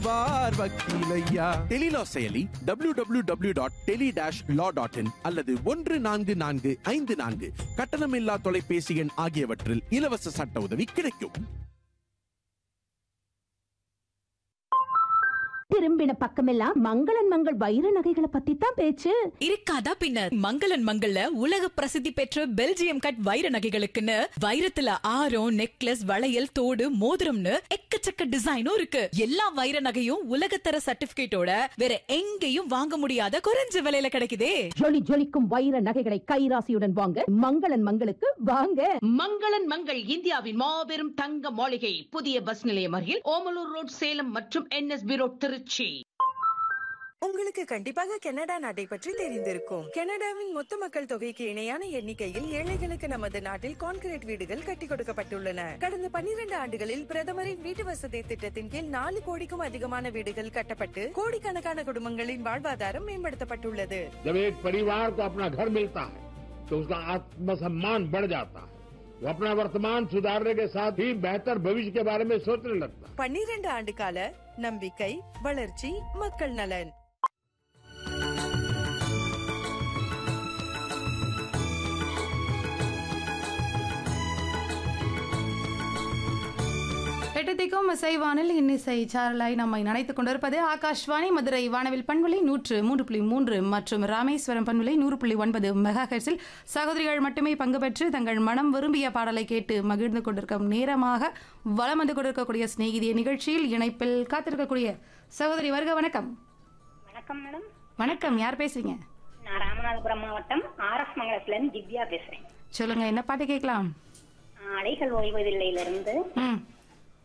வார் வக்கீலையா டெலிலா செயலி W W W dot tele dash law dot in அல்லது ஒன்று நான்கு நான்கு ஐந்து நான்கு கட்டணமில்லா தொலைபேசி எண் ஆகியவற்றில் இலவச சட்ட உதவி கிடைக்கும் திரும்பின பக்கமெல்லாம் மங்களன் மங்கள் வைர நகைகளை பத்தி தான் பேச்சு இருக்காதா பின்ன மங்களன் மங்கள்ல உலக பிரசித்தி பெற்ற பெல்ஜியம் கட் வைர நகைகளுக்குன்னு வைரத்துல ஆரம் நெக்லஸ் வளையல் தோடு மோதிரம்னு எக்கச்சக்க டிசைனும் இருக்கு எல்லா வைர நகையும் உலகத்தர சர்டிபிகேட்டோட வேற எங்கேயும் வாங்க முடியாத குறைஞ்ச விலையில கிடைக்குதே ஜொலி ஜொலிக்கும் வைர நகைகளை கைராசியுடன் வாங்க மங்களன் மங்களுக்கு வாங்க மங்களன் மங்கள் இந்தியாவின் மாபெரும் தங்க மாளிகை புதிய பஸ் நிலையம் அருகில் ஓமலூர் ரோட் சேலம் மற்றும் என்எஸ்பி ரோட் திருச்சி உங்களுக்கு கண்டிப்பாக கனடா நாட்டை பற்றி தெரிந்திருக்கும் கனடாவின் மொத்த மக்கள் தொகைக்கு இணையான எண்ணிக்கையில் ஏழைகளுக்கு நமது நாட்டில் கான்கிரீட் வீடுகள் கட்டி கொடுக்கப்பட்டுள்ளன கடந்த 12 ஆண்டுகளில் பிரதமரின் வீட்டு வசதி திட்டத்தின் கீழ் நாலு கோடிக்கும் அதிகமான வீடுகள் கட்டப்பட்டு கோடிக்கணக்கான குடும்பங்களின் வாழ்வாதாரம் மேம்படுத்தப்பட்டுள்ளது जब एक परिवार को अपना घर मिलता है तो उसका आत्मसम्मान बढ़ जाता है वो अपना वर्तमान सुधारने के साथ ही बेहतर भविष्य के बारे में सोचने लगता है 12 ஆண்டு கால நம்பிக்கை வளர்ச்சி மக்கள் நலன் எட்டத்திக்கும் இசைவானில் இன்னிசை சாரலாய் நம்மை நினைத்துக் கொண்டிருப்பது ஆகாஷ்வாணி மதுரை வானவில் பண்புலை நூற்று மூன்று புள்ளி மூன்று மற்றும் ராமேஸ்வரம் பண்புலை நூறு புள்ளி ஒன்பது மெகா ஹெர்ஸில் சகோதரிகள் மட்டுமே பங்கு பெற்று தங்கள் மனம் விரும்பிய பாடலை கேட்டு மகிழ்ந்து கொண்டிருக்கும் நேரமாக வலம் வந்து கொண்டிருக்கக்கூடிய சிநேகிதிய நிகழ்ச்சியில் இணைப்பில் காத்திருக்கக்கூடிய சகோதரி வருக வணக்கம் வணக்கம் மேடம் வணக்கம் யார் பேசுறீங்க நான் ராமநாதபுரம் மாவட்டம் ஆர்எஸ் மங்கலத்துல இருந்து திவ்யா பேசுறேன் சொல்லுங்க என்ன பாட்டு கேட்கலாம் அலைகள் ஓய்வதில்லையிலிருந்து ம்